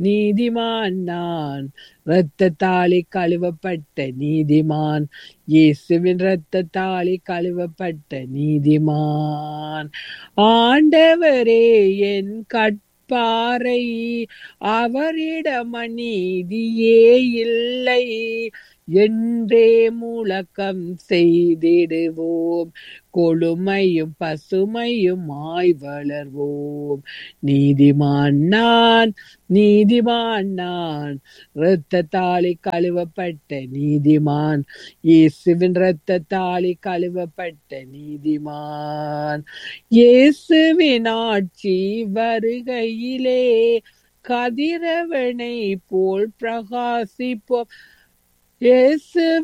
நீதிமான் நான் இரத்தத்தாலே கழுவப்பட்ட நீதிமான் இயேசுவின் இரத்தத்தாலே கழுவப்பட்ட நீதிமான் ஆண்டவரே என் கட்பாறை அவரிடம் நீதியே இல்லை என்றே முழக்கம் செய்திடுவோம் கொழுமையும் பசுமையுமாய் வளர்வோம் நீதிமான் நான் நீதிமான் நான் இரத்தத்தாலே கழுவப்பட்ட நீதிமான் இயேசுவின் இரத்தத்தாலே கழுவப்பட்ட நீதிமான் இயேசுவின் ஆட்சி வருகையிலே கதிரவனை போல் பிரகாசிப்போம் இயேசு